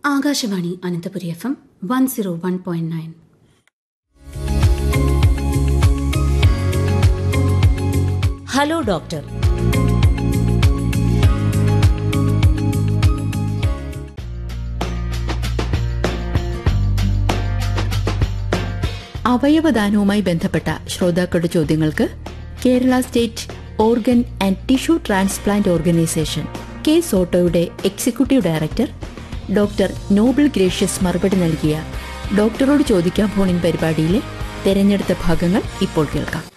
Akashvani Ananthapuri F M one zero one point nine hello doctor അവയവദാനവുമായി ബന്ധപ്പെട്ട ശ്രോതാക്കളുടെ ചോദ്യങ്ങൾക്ക് Kerala state organ and tissue transplant organisation K സോട്ടോയുടെ executive director doctor Noble Gracious മറുപടി നൽകിയ ഡോക്ടറോട് ചോദിക്കാം ഫോണിൻ പരിപാടിയിലെ തെരഞ്ഞെടുത്ത ഭാഗങ്ങൾ ഇപ്പോൾ കേൾക്കാം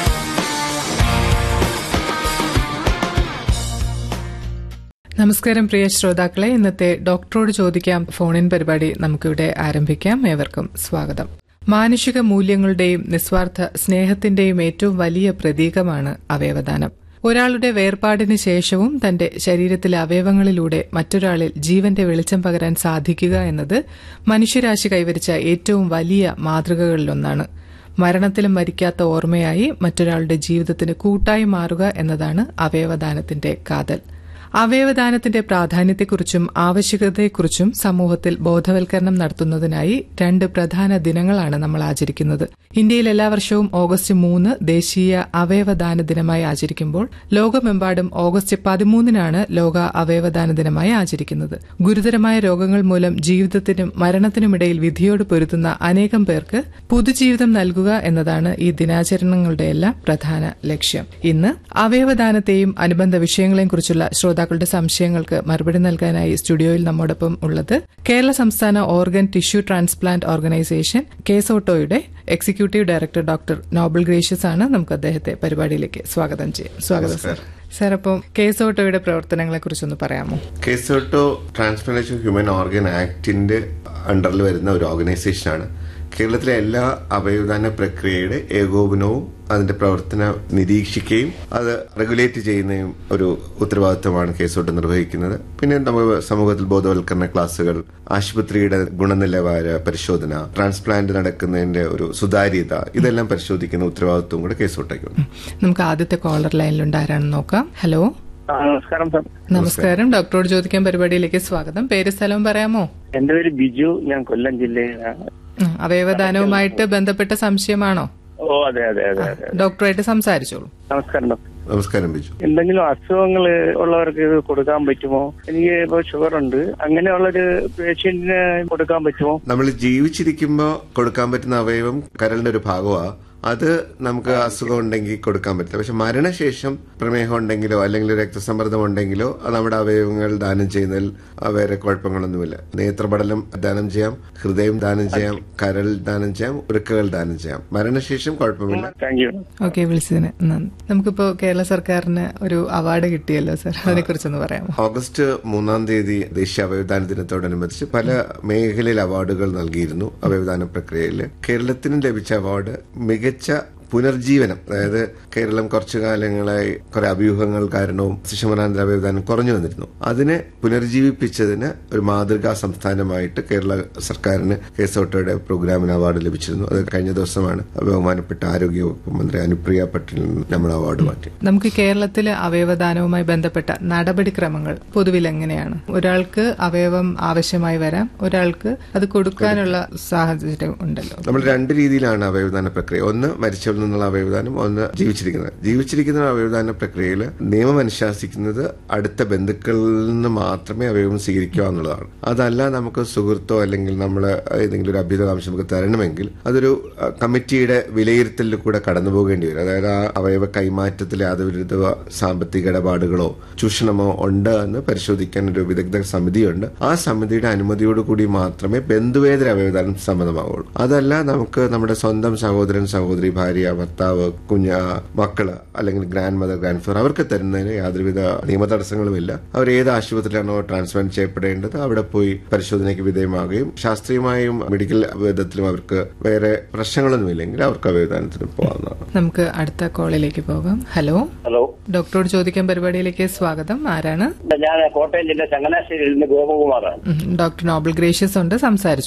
നമസ്കാരം പ്രിയ ശ്രോതാക്കളെ ഇന്നത്തെ ഡോക്ടറോട് ചോദിക്കാം ഫോണിൻ പരിപാടി നമുക്കിവിടെ ആരംഭിക്കാം ഏവർക്കും സ്വാഗതം മാനുഷിക മൂല്യങ്ങളുടെയും നിസ്വാർത്ഥ സ്നേഹത്തിന്റെയും ഏറ്റവും വലിയ പ്രതീകമാണ് അവയവദാനം ഒരാളുടെ വേർപാടിന് ശേഷവും തന്റെ ശരീരത്തിലെ അവയവങ്ങളിലൂടെ മറ്റൊരാളിൽ ജീവന്റെ വെളിച്ചം പകരാൻ സാധിക്കുക എന്നത് മനുഷ്യരാശി കൈവരിച്ച ഏറ്റവും വലിയ മാതൃകകളിലൊന്നാണ് മരണത്തിലും മരിക്കാത്ത ഓർമ്മയായി മറ്റൊരാളുടെ ജീവിതത്തിന് കൂട്ടായി മാറുക എന്നതാണ് അവയവദാനത്തിന്റെ കാതൽ അവയവദാനത്തിന്റെ പ്രാധാന്യത്തെക്കുറിച്ചും ആവശ്യകതയെക്കുറിച്ചും സമൂഹത്തിൽ ബോധവൽക്കരണം നടത്തുന്നതിനായി രണ്ട് പ്രധാന ദിനങ്ങളാണ് നമ്മൾ ആചരിക്കുന്നത് ഇന്ത്യയിൽ എല്ലാ വർഷവും ഓഗസ്റ്റ് മൂന്ന് ദേശീയ അവയവദാന ദിനമായി ആചരിക്കുമ്പോൾ ലോകമെമ്പാടും ഓഗസ്റ്റ് പതിമൂന്നിനാണ് ലോക അവയവദാന ദിനമായി ആചരിക്കുന്നത് ഗുരുതരമായ രോഗങ്ങൾ മൂലം ജീവിതത്തിനും മരണത്തിനുമിടയിൽ വിധിയോട് പൊരുത്തുന്ന അനേകം പേർക്ക് പുതുജീവിതം നൽകുക എന്നതാണ് ഈ ദിനാചരണങ്ങളുടെ എല്ലാം പ്രധാന ലക്ഷ്യം ഇന്ന് അവയവദാനത്തെയും അനുബന്ധ വിഷയങ്ങളെയും കുറിച്ചുള്ള ശ്രോതാക്കളുടെ സംശയങ്ങൾക്ക് മറുപടി നൽകാനായി സ്റ്റുഡിയോയിൽ നമ്മോടൊപ്പം ഉള്ളത് കേരള സംസ്ഥാന ഓർഗൻ ടിഷ്യൂ ട്രാൻസ്പ്ലാന്റ് ഓർഗനൈസേഷൻ കേസോട്ടോയുടെ executive director doctor Noble Gracious ആണ് നമുക്ക് അദ്ദേഹത്തെ പരിപാടിയിലേക്ക് സ്വാഗതം ചെയ്യാം സ്വാഗതം സർ സർ അപ്പം കേസോട്ടോയുടെ പ്രവർത്തനങ്ങളെ കുറിച്ചൊന്ന് പറയാമോ കേസോട്ടോ ട്രാൻസ്പ്ലാന്റേഷൻ ഹ്യൂമൻ ഓർഗൻ ആക്ടിന്റെ അണ്ടറിൽ വരുന്ന ഒരു ഓർഗനൈസേഷനാണ് കേരളത്തിലെ എല്ലാ അവയവദാന പ്രക്രിയയുടെ ഏകോപനവും അതിന്റെ പ്രവർത്തനം നിരീക്ഷിക്കുകയും അത് റെഗുലേറ്റ് ചെയ്യുന്നതും ഒരു ഉത്തരവാദിത്തമാണ് കേസോട്ട് നിർവഹിക്കുന്നത് പിന്നെ നമ്മൾ സമൂഹത്തിൽ ബോധവൽക്കരണ ക്ലാസുകൾ ആശുപത്രിയുടെ ഗുണനിലവാര പരിശോധന ട്രാൻസ്പ്ലാന്റ് നടക്കുന്നതിന്റെ ഒരു സുതാര്യത ഇതെല്ലാം പരിശോധിക്കുന്ന ഉത്തരവാദിത്വം കൂടെ കേസോട്ടേക്കുണ്ട് നമുക്ക് ആദ്യത്തെ കോളർ ലൈനിലുണ്ട് ആരാണെന്ന് നോക്കാം ഹലോ ആ, നമസ്കാരം സാർ നമസ്കാരം ഡോക്ടറോട് ചോദിക്കാൻ പരിപാടിയിലേക്ക് സ്വാഗതം പേര് സ്ഥലവും പറയാമോ എന്റെ പേര് ബിജു ഞാൻ കൊല്ലം ജില്ലയിലാണ് ഉം, അവയവദാനവുമായിട്ട് ബന്ധപ്പെട്ട സംശയമാണോ ഓ അതെ അതെ അതെ അതെ ഡോക്ടറായിട്ട് സംസാരിച്ചോളൂ നമസ്കാരം ഡോക്ടർ നമസ്കാരം ബിജു എന്തെങ്കിലും അസുഖങ്ങൾ ഉള്ളവർക്ക് ഇത് കൊടുക്കാൻ പറ്റുമോ എനിക്ക് ഇപ്പോൾ ഷുഗർ ഉണ്ട് അങ്ങനെയുള്ളൊരു പേഷ്യന്റിന് കൊടുക്കാൻ പറ്റുമോ നമ്മൾ ജീവിച്ചിരിക്കുമ്പോൾ കൊടുക്കാൻ പറ്റുന്ന അവയവം കരളിന്റെ ഒരു ഭാഗമാണ് അത് നമുക്ക് അസുഖം ഉണ്ടെങ്കിൽ കൊടുക്കാൻ പറ്റില്ല പക്ഷെ മരണശേഷം പ്രമേഹം ഉണ്ടെങ്കിലോ അല്ലെങ്കിൽ രക്തസമ്മർദ്ദം ഉണ്ടെങ്കിലോ അത് നമ്മുടെ അവയവങ്ങൾ ദാനം ചെയ്യുന്നതിൽ വേറെ കുഴപ്പങ്ങളൊന്നുമില്ല നേത്രപടലം ദാനം ചെയ്യാം ഹൃദയം ദാനം ചെയ്യാം കരൾ ദാനം ചെയ്യാം ഉരുക്കകൾ ദാനം ചെയ്യാം മരണശേഷം കുഴപ്പമില്ല താങ്ക് യു ഓക്കെ വിളിച്ചതിന് നന്ദി നമുക്കിപ്പോ കേരള സർക്കാരിന് ഒരു അവാർഡ് കിട്ടിയല്ലോ സർ അതിനെ കുറിച്ചൊന്ന് പറയാമോ ഓഗസ്റ്റ് മൂന്നാം തീയതി ദേശീയ അവയവദാന ദിനത്തോടനുബന്ധിച്ച് പല മേഖലയിൽ അവാർഡുകൾ നൽകിയിരുന്നു അവയവദാന പ്രക്രിയയിൽ കേരളത്തിന് ലഭിച്ച അവാർഡ് മികച്ച പുനർജീവനം അതായത് കേരളം കുറച്ചു കാലങ്ങളായി കുറെ അഭ്യൂഹങ്ങൾ കാരണവും ശിശുമനാന്തര അവയവദാനം കുറഞ്ഞു വന്നിരുന്നു അതിനെ പുനർജീവിപ്പിച്ചതിന് ഒരു മാതൃകാ സംസ്ഥാനമായിട്ട് കേരള സർക്കാരിന് കേസോട്ടോയുടെ പ്രോഗ്രാമിന് അവാർഡ് ലഭിച്ചിരുന്നു അത് കഴിഞ്ഞ ദിവസമാണ് ബഹുമാനപ്പെട്ട ആരോഗ്യവകുപ്പ് മന്ത്രി അനുപ്രിയ പട്ടേലിന് നമ്മൾ അവാർഡ് മാറ്റി നമുക്ക് കേരളത്തിലെ അവയവദാനവുമായി ബന്ധപ്പെട്ട നടപടിക്രമങ്ങൾ പൊതുവിൽ എങ്ങനെയാണ് ഒരാൾക്ക് അവയവം ആവശ്യമായി വരാം ഒരാൾക്ക് അത് കൊടുക്കാനുള്ള സാഹചര്യം ഉണ്ടല്ലോ നമ്മൾ രണ്ട് രീതിയിലാണ് അവയവദാന പ്രക്രിയ ഒന്ന് മരിച്ചവരിൽ നിന്നുള്ള അവയവദാനം ഒന്ന് ജീവിച്ചിരിക്കുന്നത് ജീവിച്ചിരിക്കുന്ന അവയവദാന പ്രക്രിയയിൽ നിയമം അനുശാസിക്കുന്നത് അടുത്ത ബന്ധുക്കളിൽ നിന്ന് മാത്രമേ അവയവം സ്വീകരിക്കുക എന്നുള്ളതാണ് അതല്ല നമുക്ക് സുഹൃത്തോ അല്ലെങ്കിൽ നമ്മൾ ഏതെങ്കിലും ഒരു അഭ്യുതകാംക്ഷം നമുക്ക് തരണമെങ്കിൽ അതൊരു അഹ്, കമ്മിറ്റിയുടെ വിലയിരുത്തലിൽ കൂടെ കടന്നു പോകേണ്ടി വരും അതായത് ആ അവയവ കൈമാറ്റത്തിലെ യാതൊരു സാമ്പത്തിക ഇടപാടുകളോ ചൂഷണമോ ഉണ്ട് എന്ന് പരിശോധിക്കാൻ ഒരു വിദഗ്ധ സമിതിയുണ്ട് ആ സമിതിയുടെ അനുമതിയോടുകൂടി മാത്രമേ ബന്ധുവേതര അവയവദാനം സമ്മതമാവുള്ളൂ അതല്ല നമുക്ക് നമ്മുടെ സ്വന്തം സഹോദരൻ സഹോദരി ഭാര്യ ഭർത്താവ് കുഞ്ഞ മക്കള് അല്ലെങ്കിൽ ഗ്രാൻഡ് മദർ ഗ്രാൻഡ് ഫാദർ അവർക്ക് തരുന്നതിന് യാതൊരുവിധ നിയമ തടസ്സങ്ങളുമില്ല അവർ ഏത് ആശുപത്രിയിലാണോ ട്രാൻസ്പ്ലാന്റ് ചെയ്യപ്പെടേണ്ടത് അവിടെ പോയി പരിശോധനയ്ക്ക് വിധേയമാകുകയും ശാസ്ത്രീയമായും മെഡിക്കൽ വിധത്തിലും അവർക്ക് വേറെ പ്രശ്നങ്ങളൊന്നുമില്ലെങ്കിൽ അവർക്ക് അവയവദാനത്തിന് പോകാവുന്നതാണ് നമുക്ക് അടുത്ത കോളിലേക്ക് പോകാം ഹലോ ഹലോ ഡോക്ടറോട് ചോദിക്കാൻ പരിപാടിയിലേക്ക് സ്വാഗതം ആരാണ് ഞാൻ കോട്ടയം ജില്ല ചങ്ങനാശ്ശേരിയിൽ നിന്ന് ഗോപകുമാറാണ് ഉം, ഡോക്ടർ നോബൽ ഗ്രേഷ്യസ് ഉണ്ട് സംസാരിച്ചോളൂ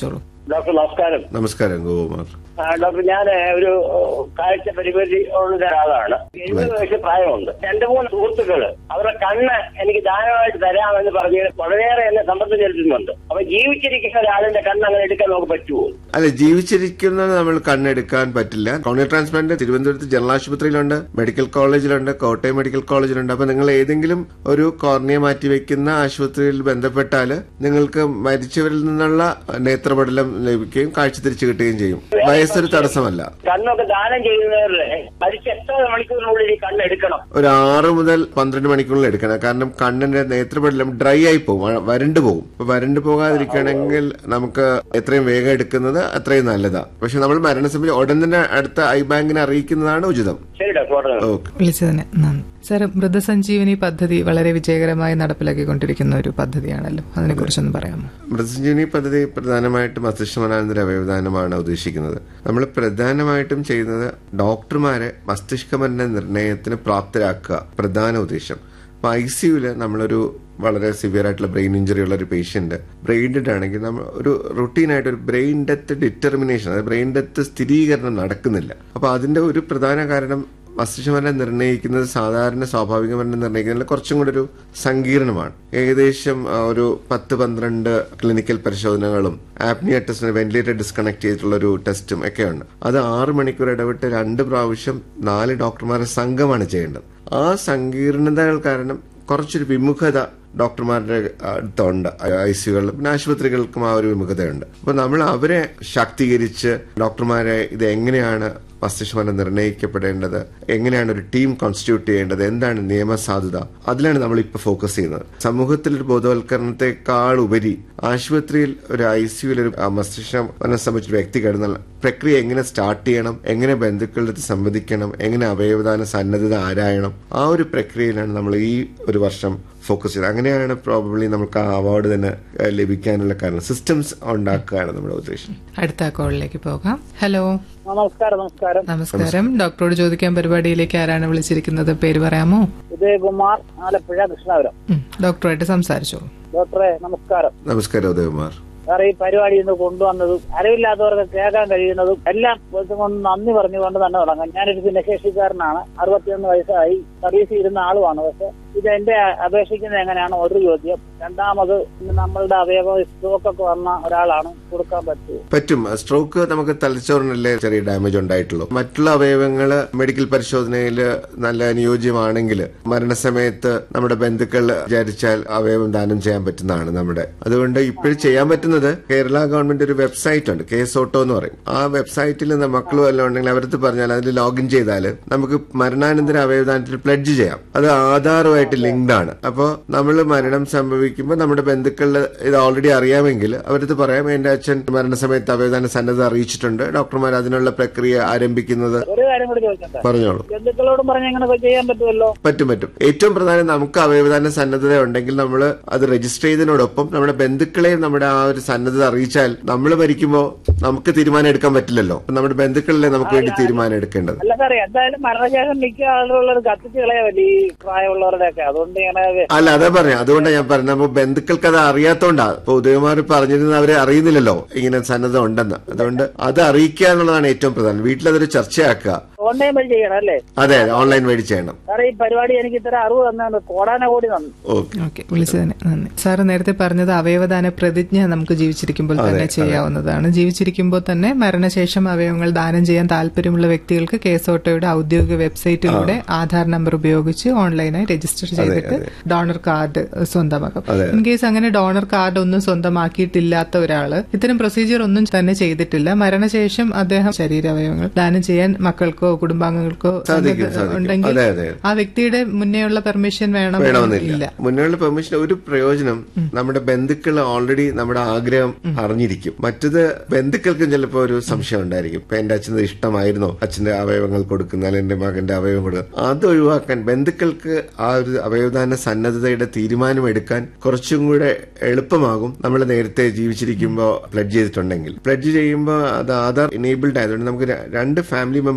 ഡോക്ടർ നമസ്കാരം നമസ്കാരം ഗോകുമാർ ആ, ഡോക്ടർ ഞാൻ ഒരു കാഴ്ച പരിമിതി ഉള്ള ഒരാളാണ് എഴുപത് വയസ്സ് പ്രായമുണ്ട് രണ്ടു മൂന്ന് സുഹൃത്തുക്കള് അവരുടെ കണ്ണ് എനിക്ക് ദാനമായിട്ട് തരാമെന്ന് പറഞ്ഞ് വളരെയേറെ എന്നെ സമ്മർദ്ദം ചെലുത്തുന്നുണ്ട് അപ്പൊ ജീവിച്ചിരിക്കുന്ന ഒരാളിന്റെ കണ്ണ് അങ്ങനെ എടുക്കാൻ നമുക്ക് പറ്റുമോ അല്ല ജീവിച്ചിരിക്കുന്നത് നമ്മൾ കണ്ണെടുക്കാൻ പറ്റില്ല കോർണിയ ട്രാൻസ്പ്ലാന്റ് തിരുവനന്തപുരത്ത് ജനറൽ ആശുപത്രിയിലുണ്ട് മെഡിക്കൽ കോളേജിലുണ്ട് കോട്ടയം മെഡിക്കൽ കോളേജിലുണ്ട് അപ്പൊ നിങ്ങൾ ഏതെങ്കിലും ഒരു കോർണിയ മാറ്റിവെക്കുന്ന ആശുപത്രിയിൽ ബന്ധപ്പെട്ടാൽ നിങ്ങൾക്ക് മരിച്ചവരിൽ നിന്നുള്ള നേത്രപടലം ലഭിക്കുകയും കാഴ്ച തിരിച്ചു കിട്ടുകയും ചെയ്യും വയസ്സൊരു തടസ്സമല്ല കണ്ണൊക്കെ ദാനം ചെയ്യുന്നവരുടെ മരിച്ച എത്ര മണിക്കൂറിനുള്ളിൽ ഈ കണ്ണ് എടുക്കണം ഒരു ആറ് മുതൽ പന്ത്രണ്ട് മണിക്കൂറിൽ എടുക്കണം കാരണം കണ്ണിന്റെ നേത്രപടലം ഡ്രൈ ആയി പോകും വ- വരണ്ടു പോകും അപ്പൊ വരണ്ടു പോകാതിരിക്കണമെങ്കിൽ നമുക്ക് എത്രയും വേഗം എടുക്കുന്നത് അത്രയും നല്ലതാ പക്ഷെ നമ്മൾ മരണസമയം ഉടൻ തന്നെ അടുത്ത ഐ ബാങ്കിനെ അറിയിക്കുന്നതാണ് ഉചിതം ശരി ഡോക്ടർ വളരെ നന്ദി. ഓക്കെ വിളിച്ചതിന് നന്ദി സാർ മൃതസഞ്ജീവനി പദ്ധതി വളരെ വിജയകരമായി നടപ്പിലാക്കിക്കൊണ്ടിരിക്കുന്ന ഒരു പദ്ധതിയാണല്ലോ അതിനെക്കുറിച്ചൊന്ന് പറയാമോ മൃതസഞ്ജീവനി പദ്ധതി പ്രധാനമായിട്ടും മസ്തിഷ്കമനാനന്തര അവയവദാനമാണ് ഉദ്ദേശിക്കുന്നത് നമ്മൾ പ്രധാനമായിട്ടും ചെയ്യുന്നത് ഡോക്ടർമാരെ മസ്തിഷ്കമരണ നിർണയത്തിന് പ്രാപ്തരാക്കുക പ്രധാന ഉദ്ദേശം അപ്പൊ ഐ സിയുല് നമ്മളൊരു വളരെ സിവിയർ ആയിട്ടുള്ള ബ്രെയിൻ ഇഞ്ചുറി ഉള്ള ഒരു പേഷ്യന്റ് ബ്രെയിൻ ഡെഡ് ആണെങ്കിൽ നമ്മൾ ഒരു റുട്ടീനായിട്ട് ഒരു ബ്രെയിൻ ഡെത്ത് ഡിറ്റർമിനേഷൻ അതായത് ബ്രെയിൻ ഡെത്ത് സ്ഥിരീകരണം നടക്കുന്നില്ല അപ്പൊ അതിന്റെ ഒരു പ്രധാന കാരണം മസ്തിഷ്കമരണം നിർണ്ണയിക്കുന്നത് സാധാരണ സ്വാഭാവിക മരണം നിർണ്ണയിക്കുന്നതിൽ കുറച്ചും കൂടെ ഒരു സങ്കീർണമാണ് ഏകദേശം ആ, ഒരു പത്ത് പന്ത്രണ്ട് ക്ലിനിക്കൽ പരിശോധനകളും ആപ്നിയ ടെസ്റ്റിന് വെന്റിലേറ്റർ ഡിസ്കണക്ട് ചെയ്തിട്ടുള്ള ഒരു ടെസ്റ്റും ഒക്കെ ഉണ്ട് അത് ആറ് മണിക്കൂർ ഇടവിട്ട് രണ്ട് പ്രാവശ്യം നാല് ഡോക്ടർമാരുടെ സംഘമാണ് ചെയ്യേണ്ടത് ആ സങ്കീർണതകൾ കാരണം കുറച്ചൊരു വിമുഖത ഡോക്ടർമാരുടെ അടുത്തുണ്ട് ഐ സികളിലും പിന്നെ ആശുപത്രികൾക്കും ആ ഒരു വിമുഖതയുണ്ട് അപ്പൊ നമ്മൾ അവരെ ശാക്തീകരിച്ച് ഡോക്ടർമാരെ ഇത് എങ്ങനെയാണ് മസ്തിഷ്കമരണം നിർണ്ണയിക്കപ്പെടേണ്ടത് എങ്ങനെയാണ് ഒരു ടീം കോൺസ്റ്റിറ്റ്യൂട്ട് ചെയ്യേണ്ടത് എന്താണ് നിയമസാധുത അതിലാണ് നമ്മൾ ഇപ്പൊ ഫോക്കസ് ചെയ്യുന്നത് സമൂഹത്തിൽ ഒരു ബോധവൽക്കരണത്തെക്കാൾ ഉപരി ആശുപത്രിയിൽ ഒരു ഐ സിയുയിൽ ഒരു ആ, മസ്തിഷ്കമരണം സംബന്ധിച്ച ഒരു വ്യക്തി കിടന്നാൽ പ്രക്രിയ എങ്ങനെ സ്റ്റാർട്ട് ചെയ്യണം എങ്ങനെ ബന്ധുക്കളുടെ അടുത്ത് സംവദിക്കണം എങ്ങനെ അവയവദാന സന്നദ്ധത ആരായണം ആ ഒരു പ്രക്രിയയിലാണ് നമ്മൾ ഈ ഒരു വർഷം ഫോക്കസ് ചെയ്തത് അങ്ങനെയാണ് പ്രോബബ്ലി നമുക്ക് ആ അവാർഡ് തന്നെ ഏഹ്, ലഭിക്കാനുള്ള കാരണം സിസ്റ്റംസ് ഉണ്ടാക്കുകയാണ് നമ്മുടെ ഉദ്ദേശം അടുത്ത കോളിലേക്ക് പോകാം ഹലോ നമസ്കാരം നമസ്കാരം നമസ്കാരം ഡോക്ടറോട് ചോദിക്കാൻ പരിപാടിയിലേക്ക് ആരാണ് വിളിച്ചിരിക്കുന്നത് പേര് പറയാമോ ഉദയകുമാർ ആലപ്പുഴ കൃഷ്ണപുരം ഉം, ഡോക്ടറുമായിട്ട് സംസാരിച്ചോളൂ ഡോക്ടറെ നമസ്കാരം നമസ്കാരം ഉദയകുമാർ സാർ ഈ പരിപാടി ഇന്ന് കൊണ്ടുവന്നതും അറിവില്ലാത്തവർക്ക് കേൾക്കാൻ കഴിയുന്നതും എല്ലാം കൊണ്ട് നന്ദി പറഞ്ഞുകൊണ്ട് തന്നെ തുടങ്ങാം ഞാനൊരു ഭിന്നശേഷിക്കാരനാണ് അറുപത്തിയൊന്ന് വയസ്സായി സർവീസ് ഇരുന്ന ആളുമാണ് പക്ഷെ ഇത് എന്റെ അപേക്ഷിക്കുന്നത് എങ്ങനെയാണ് ഒരു ചോദ്യം രണ്ടാമത് ഇന്ന് നമ്മളുടെ അവയവ സ്ട്രോക്കൊക്കെ വന്ന ഒരാളാണ് കൊടുക്കാൻ പറ്റുമോ പറ്റും സ്ട്രോക്ക് നമുക്ക് തലച്ചോറിനല്ലേ ചെറിയ ഡാമേജ് ഉണ്ടായിട്ടുള്ളൂ മറ്റുള്ള അവയവങ്ങള് മെഡിക്കൽ പരിശോധനയിൽ നല്ല അനുയോജ്യമാണെങ്കിൽ മരണസമയത്ത് നമ്മുടെ ബന്ധുക്കൾ വിചാരിച്ചാൽ അവയവം ദാനം ചെയ്യാൻ പറ്റുന്നതാണ് നമ്മുടെ അതുകൊണ്ട് ഇപ്പോഴും ചെയ്യാൻ പറ്റുന്നത് കേരള ഗവൺമെന്റ് ഒരു വെബ്സൈറ്റ് ഉണ്ട് കേസ് ഓട്ടോ എന്ന് പറയും ആ വെബ്സൈറ്റിൽ മക്കളും എല്ലാം ഉണ്ടെങ്കിൽ അവരടുത്ത് പറഞ്ഞാൽ അതിൽ ലോഗിൻ ചെയ്താൽ നമുക്ക് മരണാനന്തര അവയവദാനത്തിൽ പ്ലഡ്ജ് ചെയ്യാം അത് ആധാറുമായിട്ട് ലിങ്ക്ഡ് ആണ് അപ്പോൾ നമ്മൾ മരണം സംഭവിക്കുമ്പോൾ നമ്മുടെ ബന്ധുക്കളിൽ ഇത് ഓൾറെഡി അറിയാമെങ്കിൽ അവരടുത്ത് പറയാം എന്റെ അച്ഛൻ മരണസമയത്ത് അവയവദാന സന്നദ്ധ അറിയിച്ചിട്ടുണ്ട് ഡോക്ടർമാർ അതിനുള്ള പ്രക്രിയ ആരംഭിക്കുന്നത് ഒരു കാര്യം കൂടി ചോദിക്കട്ടെ പറഞ്ഞോളൂ ബന്ധുക്കളോടും പറഞ്ഞ് ഇങ്ങനെയൊക്കെ ചെയ്യാൻ പറ്റുമല്ലോ പറ്റും പറ്റും ഏറ്റവും പ്രധാനം നമുക്ക് അവയവദാന സന്നദ്ധത ഉണ്ടെങ്കിൽ നമ്മൾ അത് രജിസ്റ്റർ ചെയ്തതിനോടൊപ്പം നമ്മുടെ ബന്ധുക്കളെയും നമ്മുടെ ആ ഒരു സന്നദ്ധത അറിയിച്ചാൽ നമ്മൾ മരിക്കുമ്പോൾ നമുക്ക് തീരുമാനം എടുക്കാൻ പറ്റില്ലല്ലോ അപ്പൊ നമ്മുടെ ബന്ധുക്കളല്ലേ നമുക്ക് വേണ്ടി തീരുമാനം എടുക്കേണ്ടത് അല്ല സാറേ എന്തായാലും മരണശേഷം മിക്ക ആളുകളുള്ളത് കത്തിച്ച് കളയാവല്ലേ ഈ പ്രായമുള്ളവരുടെ ഒക്കെ അതുകൊണ്ട് ഇങ്ങനെ അല്ല അതാ പറയാം അതുകൊണ്ടാണ് ഞാൻ പറഞ്ഞത് അപ്പൊ ബന്ധുക്കൾക്ക് അത് അറിയാത്തോണ്ടാ ഇപ്പൊ ഉദയകുമാർ പറഞ്ഞിരുന്ന അവരെ അറിയുന്നില്ലല്ലോ ഇങ്ങനെ സന്നദ്ധ ഉണ്ടെന്ന് അതുകൊണ്ട് അത് അറിയിക്കുക എന്നുള്ളതാണ് ഏറ്റവും പ്രധാനം വീട്ടിലതൊരു ചർച്ചയാക്കുക ഓൺലൈൻ വഴി ചെയ്യണം അല്ലേ അതെ ഓൺലൈൻ വഴി ചെയ്യണം സാറേ ഈ പരിപാടി എനിക്ക് ഇത്ര അറിവ് തന്നെ കോടാന കോടി നന്ദി ഓക്കെ ഓക്കെ വിളിച്ചതിന് നന്ദി സാറ് നേരത്തെ പറഞ്ഞത് അവയവദാന പ്രതിജ്ഞ നമുക്ക് ജീവിച്ചിരിക്കുമ്പോൾ തന്നെ ചെയ്യാവുന്നതാണ് ജീവിച്ചിരിക്കുമ്പോൾ തന്നെ മരണശേഷം അവയവങ്ങൾ ദാനം ചെയ്യാൻ താല്പര്യമുള്ള വ്യക്തികൾക്ക് കേസോട്ടോയുടെ ഔദ്യോഗിക വെബ്സൈറ്റിലൂടെ ആധാർ നമ്പർ ഉപയോഗിച്ച് ഓൺലൈനായി രജിസ്റ്റർ ചെയ്തിട്ട് ഡോണർ കാർഡ് സ്വന്തമാക്കാം ഇൻ കേസ് അങ്ങനെ ഡോണർ കാർഡ് ഒന്നും സ്വന്തമാക്കിയിട്ടില്ലാത്ത ഒരാള് ഇത്തരം പ്രൊസീജിയർ ഒന്നും തന്നെ ചെയ്തിട്ടില്ല മരണശേഷം അദ്ദേഹം ശരീരാവയവങ്ങൾ ദാനം ചെയ്യാൻ മക്കൾക്കോ കുടുംബാംഗങ്ങൾക്കോ സാധിക്കും, സന്നദ്ധ സാധിക്കും. ഉണ്ടെങ്കിൽ അതെ, അതെ. ആ വ്യക്തിയുടെ മുന്നേയുള്ള പെർമിഷൻ വേണം വേണമെന്നില്ല മുന്നോട്ടുള്ള പെർമിഷൻ ഒരു പ്രയോജനം നമ്മുടെ ബന്ധുക്കൾ ഓൾറെഡി നമ്മുടെ ആഗ്രഹം അറിഞ്ഞിരിക്കും മറ്റത് ബന്ധുക്കൾക്കും ചിലപ്പോൾ ഒരു സംശയം ഉണ്ടായിരിക്കും ഇപ്പൊ എന്റെ അച്ഛന് ഇഷ്ടമായിരുന്നോ അച്ഛന്റെ അവയവങ്ങൾ കൊടുക്കുന്ന അല്ലെങ്കിൽ എന്റെ മകന്റെ അവയവം കൊടുക്കുക അത് ഒഴിവാക്കാൻ ബന്ധുക്കൾക്ക് ആ ഒരു അവയവദാന സന്നദ്ധതയുടെ തീരുമാനം എടുക്കാൻ കുറച്ചും കൂടെ എളുപ്പമാകും നമ്മൾ നേരത്തെ ജീവിച്ചിരിക്കുമ്പോൾ പ്ലഡ് ചെയ്തിട്ടുണ്ടെങ്കിൽ പ്ലഡ് ചെയ്യുമ്പോൾ അത് ആധാർ ഇനേബിൾഡ് ആയതുകൊണ്ട് നമുക്ക് ര- രണ്ട് ഫാമിലി മെമ്പേഴ്സിന്റെ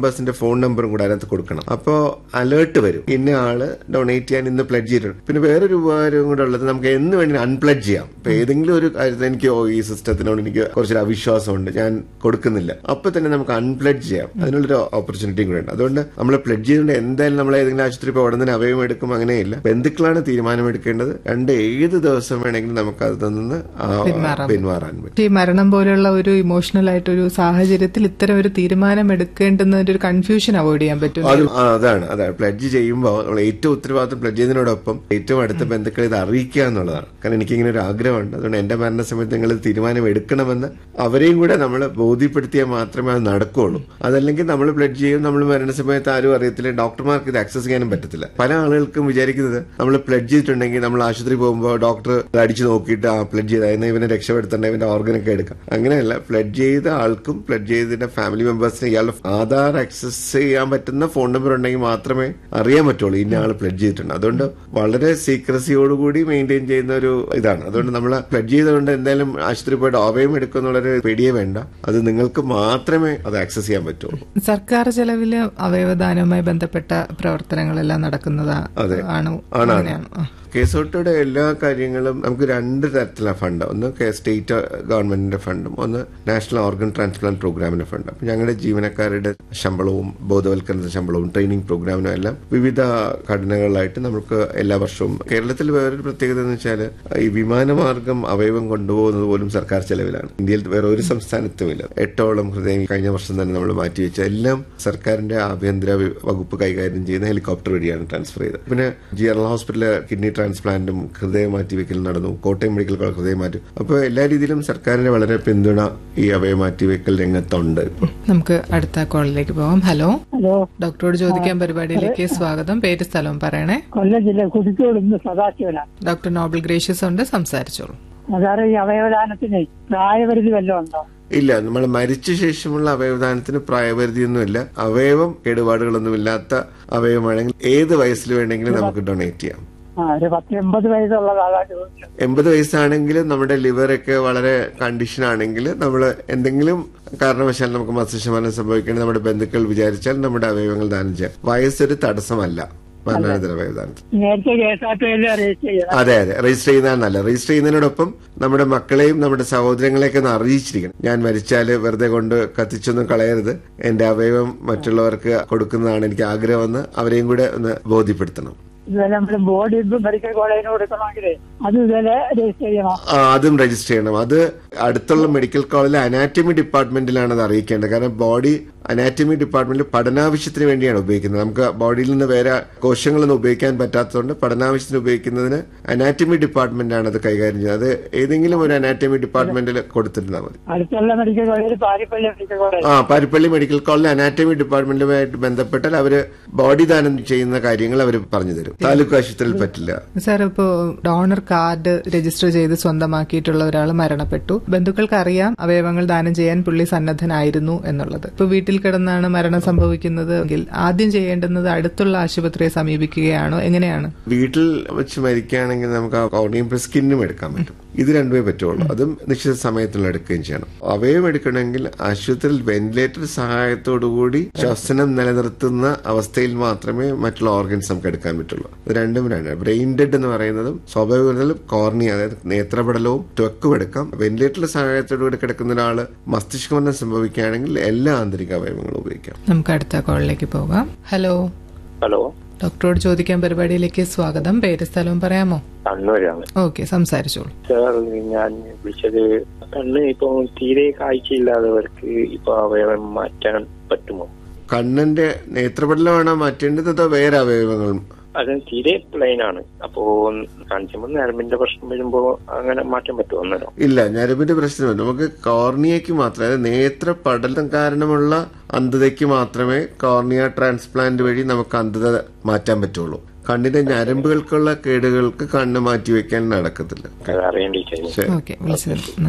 ഫോൺ നമ്പറും കൂടെ അതിനകത്ത് കൊടുക്കണം അപ്പോൾ അലേർട്ട് വരും ഇന്ന ആള് ഡൊണേറ്റ് ചെയ്യാൻ ഇന്ന് പ്ലഡ് ചെയ്തിട്ടുണ്ട് പിന്നെ വേറൊരു ഉപകാരവും കൂടെ ഉള്ളത് നമുക്ക് എന്ന് വേണമെങ്കിലും അൺപ്ലഡ് ചെയ്യാം ഇപ്പൊ ഏതെങ്കിലും ഒരു കാര്യത്തിൽ എനിക്ക് ഓ, ഈ സിസ്റ്റത്തിനോട് എനിക്ക് കുറച്ചൊരു അവിശ്വാസമുണ്ട് ഞാൻ കൊടുക്കുന്നില്ല അപ്പൊ തന്നെ നമുക്ക് അൺപ്ലഡ് ചെയ്യാം അതിനുള്ളൊരു ഓപ്പർച്യൂണിറ്റിയും കൂടെ ഉണ്ട് അതുകൊണ്ട് നമ്മൾ പ്ലഡ് ചെയ്തുകൊണ്ട് എന്തായാലും നമ്മൾ ഏതെങ്കിലും ആശുപത്രി ഇപ്പോൾ ഉടനെ അവയവം എടുക്കും അങ്ങനെയില്ല ബന്ധുക്കളാണ് തീരുമാനമെടുക്കേണ്ടത് രണ്ട് ഏത് ദിവസം വേണമെങ്കിലും നമുക്ക് അതിൽ നിന്ന് ആ, പിന്മാറാൻ പിന്മാറാൻ പറ്റും ഈ മരണം പോലെയുള്ള ഒരു ഇമോഷണൽ ആയിട്ടൊരു സാഹചര്യത്തിൽ ഇത്തരം ഒരു തീരുമാനം എടുക്കേണ്ടുന്നതിന്റെ ഒരു കൺഫ്യൂഷൻ അവോയ്ഡ് ചെയ്യാൻ പറ്റും അത് ആ, അതാണ് അതാണ് പ്ലഡ്ജ് ചെയ്യുമ്പോൾ നമ്മൾ ഏറ്റവും ഉത്തരവാദിത്വം പ്ലഡ്ജ് ചെയ്യുന്നതിനോടൊപ്പം ഏറ്റവും അടുത്ത ബന്ധുക്കളെ ഇത് അറിയിക്കുക എന്നുള്ളതാണ് കാരണം എനിക്കിങ്ങനെ ഒരു ആഗ്രഹമുണ്ട് അതുകൊണ്ട് എന്റെ മരണ സമയത്ത് നിങ്ങൾ ഇത് തീരുമാനം എടുക്കണമെന്ന് അവരെയും കൂടെ നമ്മൾ ബോധ്യപ്പെടുത്തിയാൽ മാത്രമേ അത് നടക്കുകയുള്ളൂ അതല്ലെങ്കിൽ നമ്മൾ പ്ലഡ്ജ് ചെയ്യും നമ്മൾ മരണ സമയത്ത് ആരും അറിയത്തില്ല ഡോക്ടർമാർക്ക് ഇത് ആക്സസ് ചെയ്യാനും പറ്റത്തില്ല പല ആളുകൾക്കും വിചാരിക്കുന്നത് നമ്മൾ പ്ലഡ്ജ് ചെയ്തിട്ടുണ്ടെങ്കിൽ നമ്മൾ ആശുപത്രി പോകുമ്പോൾ ഡോക്ടർ ഇത് അടിച്ചു നോക്കിയിട്ട് ആ പ്ലഡ്ജ് ചെയ്ത ഇവനെ രക്ഷപ്പെടുത്തേണ്ട ഇവന്റെ ഓർഗനൊക്കെ എടുക്കാം അങ്ങനെയല്ല പ്ലഡ്ജ് ചെയ്ത ആൾക്കും പ്ലഡ്ജ് ചെയ്തതിന്റെ ഫാമിലി മെമ്പേഴ്സിന് ഇയാളുടെ ആധാർ ആക്സസ് ചെയ്യാൻ പറ്റുന്ന ഫോൺ നമ്പർ ഉണ്ടെങ്കിൽ മാത്രമേ അറിയാൻ പറ്റുള്ളൂ ഇന്ന ആൾ പ്ലഡ്ജ് ചെയ്തിട്ടുണ്ട് അതുകൊണ്ട് വളരെ സീക്രസിയോടുകൂടി മെയിൻറ്റെയിൻ ചെയ്യുന്ന ഒരു ഇതാണ് അതുകൊണ്ട് നമ്മൾ പ്ലഡ്ജ് ചെയ്തുകൊണ്ട് എന്തായാലും ആശുപത്രി പോയിട്ട് അവയം എടുക്കുന്നുള്ളൊരു പേടിയേ വേണ്ട അത് നിങ്ങൾക്ക് മാത്രമേ അത് ആക്സസ് ചെയ്യാൻ പറ്റുള്ളൂ സർക്കാർ ചെലവില് അവയവദാനവുമായി ബന്ധപ്പെട്ട പ്രവർത്തനങ്ങളെല്ലാം നടക്കുന്നതാ അതെ. ആണോ ആണാണ് അങ്ങനെയാണോ ആ. കേസോട്ടയുടെ എല്ലാ കാര്യങ്ങളും നമുക്ക് രണ്ട് തരത്തിലാണ് ഫണ്ട് ഒന്ന് കെ- സ്റ്റേറ്റ് ഗവൺമെന്റിന്റെ ഫണ്ടും ഒന്ന് നാഷണൽ ഓർഗൻ ട്രാൻസ്പ്ലാന്റ് പ്രോഗ്രാമിന്റെ ഫണ്ട് അപ്പൊ ഞങ്ങളുടെ ജീവനക്കാരുടെ ശമ്പളവും ബോധവൽക്കരണ ശമ്പളവും ട്രെയിനിങ് പ്രോഗ്രാമിനും എല്ലാം വിവിധ ഘടനകളിലായിട്ട് നമുക്ക് എല്ലാ വർഷവും കേരളത്തിൽ വേറൊരു പ്രത്യേകത എന്ന് വെച്ചാൽ ഈ വിമാനമാർഗം അവയവം കൊണ്ടുപോകുന്നത് പോലും സർക്കാർ ചെലവിലാണ് ഇന്ത്യയിൽ വേറെ ഒരു സംസ്ഥാനത്തും ഇല്ല എട്ടോളം ഹൃദയം കഴിഞ്ഞ വർഷം തന്നെ നമ്മൾ മാറ്റിവെച്ച എല്ലാം സർക്കാരിന്റെ ആഭ്യന്തര വി- വകുപ്പ് കൈകാര്യം ചെയ്യുന്ന ഹെലികോപ്റ്റർ വഴിയാണ് ട്രാൻസ്ഫർ ചെയ്തത് പിന്നെ ജനറൽ ഹോസ്പിറ്റലിലെ കിഡ്നി ട്രാൻസ്പ്ലാന്റും ഹൃദയ മാറ്റിവെക്കലും നടന്നു കോട്ടയം മെഡിക്കൽ കോളേജ് ഹൃദയ മാറ്റി അപ്പോൾ എല്ലാ രീതിയിലും സർക്കാരിന്റെ വളരെ പിന്തുണ ഈ അവയ മാറ്റിവെക്കൽ രംഗത്തുണ്ട് ഇപ്പോൾ നമുക്ക് അടുത്ത കോളിലേക്ക് പോവാം ഹലോ ഹലോ ഡോക്ടറോട് ചോദിക്കാൻ പരിപാടിയിലേക്ക് സ്വാഗതം പേര് സ്ഥലവും പറയണേ കൊല്ലം ജില്ല കുതിക്കോട് ഇന്ന് സദാശിവനാണ് ഡോക്ടർ നോബൽ ഗ്രേഷ്യസ് ഉണ്ട് സംസാരിച്ചോളൂ സാറ് ഈ അവയവദാനത്തിന് പ്രായപരിധി വല്ലതും ഉണ്ടോ ഇല്ല നമ്മൾ മരിച്ച ശേഷമുള്ള അവയവദാനത്തിന് പ്രായപരിധിയൊന്നുമില്ല അവയവം കേടുപാടുകളൊന്നുമില്ലാത്ത അവയവമാണെങ്കിൽ ഏത് വയസ്സിൽ വേണമെങ്കിലും നമുക്ക് ഡൊണേറ്റ് ചെയ്യാം ആ ഒരു പത്ത് എൺപത് വയസ്സുള്ള ആളാ ചോദിച്ചു എൺപത് വയസ്സാണെങ്കിലും നമ്മുടെ ലിവറൊക്കെ വളരെ കണ്ടീഷൻ ആണെങ്കിൽ നമ്മൾ എന്തെങ്കിലും കാരണവശാൽ നമുക്ക് മസ്തിഷ്കമരണം സംഭവിക്കണം നമ്മുടെ ബന്ധുക്കൾ വിചാരിച്ചാൽ നമ്മുടെ അവയവങ്ങൾ ദാനം ചെയ്യാം വയസ്സൊരു തടസ്സമല്ല മരണാനന്തര അവയവദാനത്തിന് നേരത്തെ K S R T register ചെയ്യണം അതെ അതെ രജിസ്റ്റർ ചെയ്യുന്നതാണ് നല്ല രജിസ്റ്റർ ചെയ്യുന്നതിനോടൊപ്പം നമ്മുടെ മക്കളെയും നമ്മുടെ സഹോദരങ്ങളെയൊക്കെ ഒന്ന് അറിയിച്ചിരിക്കണം ഞാൻ മരിച്ചാല് വെറുതെ കൊണ്ട് കത്തിച്ചൊന്നും കളയരുത് എന്റെ അവയവം മറ്റുള്ളവർക്ക് കൊടുക്കുന്നതാണ് എനിക്ക് ആഗ്രഹമെന്ന് അവരെയും കൂടെ ഒന്ന് ബോധ്യപ്പെടുത്തണം ഇതുപോലെ നമ്മൾ ബോഡി മെഡിക്കൽ കോളേജിന് കൊടുക്കണമെങ്കിൽ അത് ഇതുപോലെ രജിസ്റ്റർ ചെയ്യണം ആ, അതും രജിസ്റ്റർ ചെയ്യണം അത് അടുത്തുള്ള മെഡിക്കൽ കോളേജിലെ അനാറ്റമി ഡിപ്പാർട്ട്മെന്റിലാണ് അത് അറിയിക്കേണ്ടത് കാരണം ബോഡി അനാറ്റമി ഡിപ്പാർട്ട്മെന്റിൽ പഠനാവശ്യത്തിന് വേണ്ടിയാണ് ഉപയോഗിക്കുന്നത് നമുക്ക് ബോഡിയിൽ നിന്ന് വേറെ കോശങ്ങളൊന്നും ഉപയോഗിക്കാൻ പറ്റാത്തതുകൊണ്ട് പഠനാവശ്യത്തിന് ഉപയോഗിക്കുന്നതിന് അനാറ്റമി ഡിപ്പാർട്ട്മെന്റാണ് അത് കൈകാര്യം ചെയ്യുന്നത് അത് ഏതെങ്കിലും ഒരു അനാറ്റമി ഡിപ്പാർട്ട്മെന്റിൽ കൊടുത്തിരുന്നാൽ മതി അടുത്തുള്ള medical college Parippally medical college ആ പാരിപ്പള്ളി മെഡിക്കൽ കോളേജിലെ അനാറ്റമി ഡിപ്പാർട്ട്മെന്റുമായിട്ട് ബന്ധപ്പെട്ടാൽ അവര് ബോഡി ദാനം ചെയ്യുന്ന കാര്യങ്ങൾ അവർ പറഞ്ഞു തരും താലൂക്ക് ആശുപത്രിയിൽ പറ്റില്ല സാർ ഇപ്പോ ഡോണർ കാർഡ് രജിസ്റ്റർ ചെയ്ത് സ്വന്തമാക്കിയിട്ടുള്ള ഒരാൾ മരണപ്പെട്ടു ബന്ധുക്കൾക്ക് അറിയാം അവയവങ്ങൾ ദാനം ചെയ്യാൻ പുള്ളി സന്നദ്ധനായിരുന്നു എന്നുള്ളത് ഇപ്പൊ വീട്ടിൽ കിടന്നാണ് മരണം സംഭവിക്കുന്നത് എങ്കിൽ ആദ്യം ചെയ്യേണ്ടുന്നത് അടുത്തുള്ള ആശുപത്രിയെ സമീപിക്കുകയാണോ എങ്ങനെയാണ് വീട്ടിൽ വെച്ച് മരിക്കുകയാണെങ്കിൽ നമുക്ക് ആ കോർണിയം സ്കിന്നും എടുക്കാൻ പറ്റും ഇത് രണ്ടുമേ പറ്റുള്ളൂ അതും നിശ്ചിത സമയത്തിൽ എടുക്കുകയും ചെയ്യണം അവയം എടുക്കണമെങ്കിൽ ആശുപത്രിയിൽ വെന്റിലേറ്റർ സഹായത്തോടുകൂടി ശ്വസനം നിലനിർത്തുന്ന അവസ്ഥയിൽ മാത്രമേ മറ്റുള്ള ഓർഗൻസ് നമുക്ക് എടുക്കാൻ പറ്റുള്ളൂ ഇത് രണ്ടും രണ്ട് ബ്രെയിൻ ഡെഡ് എന്ന് പറയുന്നതും സ്വാഭാവികതയിലും കോർണി അതായത് നേത്രപടലവും ത്വക്കും എടുക്കാം വെന്റിലേറ്റർ സഹായത്തോടുകൂടി കിടക്കുന്ന ഒരാള് മസ്തിഷ്കമരണം സംഭവിക്കുകയാണെങ്കിൽ എല്ലാ ആന്തരിക അവയവങ്ങളും ഉപയോഗിക്കാം നമുക്ക് അടുത്ത കോളിലേക്ക് പോകാം ഹലോ ഹലോ ഡോക്ടറോട് ചോദിക്കാൻ പരിപാടിയിലേക്ക് സ്വാഗതം പേര് സ്ഥലവും പറയാമോ കണ്ണൂരാണ് ഓക്കെ സംസാരിച്ചോളൂ സാർ ഞാൻ വിളിച്ചത് കണ്ണ് ഇപ്പൊ തീരെ കാഴ്ചയില്ലാത്തവർക്ക് ഇപ്പൊ അവയവം മാറ്റാൻ പറ്റുമോ കണ്ണിന്റെ നേത്രപടലമാണോ മാറ്റേണ്ടത് അതോ വേറെ അവയവങ്ങളും അത് തീരെ പ്ലെയിൻ ആണ് അപ്പോ കാണിക്കുമ്പോൾ നരമ്പിന്റെ പ്രശ്നം വരുമ്പോ അങ്ങനെ മാറ്റാൻ പറ്റുമോ അന്നേരം ഇല്ല ഞരമ്പിന്റെ പ്രശ്നമില്ല നമുക്ക് കോർണിയയ്ക്ക് മാത്രമേ അതായത് നേത്ര പടലം കാരണമുള്ള അന്ധതയ്ക്ക് മാത്രമേ കോർണിയ ട്രാൻസ്പ്ലാന്റ് വഴി നമുക്ക് അന്ധത മാറ്റാൻ പറ്റുള്ളൂ കണ്ണിന്റെ ഞരമ്പുകൾക്കുള്ള കേടുകൾക്ക് കണ്ണ് മാറ്റി വെക്കാൻ നടക്കത്തില്ല അത് അറിയേണ്ടിയിരിക്കുന്നു ശരി ഓക്കെ വിളിച്ചത് നന്ദി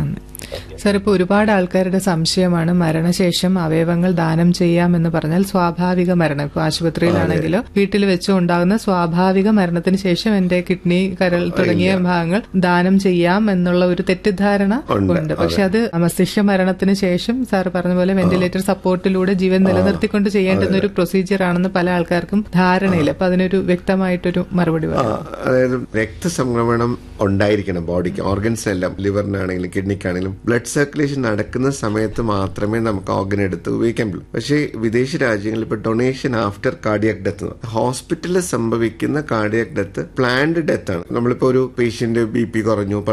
സാർ ഇപ്പോൾ ഒരുപാട് ആൾക്കാരുടെ സംശയമാണ് മരണശേഷം അവയവങ്ങൾ ദാനം ചെയ്യാമെന്ന് പറഞ്ഞാൽ സ്വാഭാവിക മരണം ഇപ്പോൾ ആശുപത്രിയിലാണെങ്കിലോ വീട്ടിൽ വെച്ചോ ഉണ്ടാകുന്ന സ്വാഭാവിക മരണത്തിന് ശേഷം എന്റെ കിഡ്നി കരൾ തുടങ്ങിയ ഭാഗങ്ങൾ ദാനം ചെയ്യാം എന്നുള്ള ഒരു തെറ്റിദ്ധാരണ ഉണ്ട്, ഉണ്ട് പക്ഷെ അത് മസ്തിഷ്ക മരണത്തിന് ശേഷം സാർ പറഞ്ഞ പോലെ വെന്റിലേറ്റർ സപ്പോർട്ടിലൂടെ ജീവൻ നിലനിർത്തിക്കൊണ്ട് ചെയ്യേണ്ടുന്ന ഒരു പ്രൊസീജിയർ ആണെന്ന് പല ആൾക്കാർക്കും ധാരണയില്ല അപ്പൊ അതിനൊരു വ്യക്തമായിട്ടൊരു മറുപടി ആ, പറയാം അതായത് രക്തസംക്രമണം ഉണ്ടായിരിക്കണം ബോഡിക്ക് ഓർഗൻസിനെല്ലാം ലിവറിനാണെങ്കിലും കിഡ്നിക്കാണെങ്കിലും ബ്ലഡ് സർക്കുലേഷൻ നടക്കുന്ന സമയത്ത് മാത്രമേ നമുക്ക് ഓർഗൻ എടുത്ത് ഉപയോഗിക്കാൻ പറ്റൂ പക്ഷേ വിദേശ രാജ്യങ്ങളിൽ ഇപ്പോൾ ഡൊണേഷൻ ആഫ്റ്റർ കാർഡിയാക് ഡെത്ത് ഹോസ്പിറ്റലിൽ സംഭവിക്കുന്ന കാർഡിയാക് ഡെത്ത് പ്ലാൻഡ് ഡെത്ത് ആണ് നമ്മളിപ്പോൾ ഒരു പേഷ്യന്റ് ബി പി കുറഞ്ഞു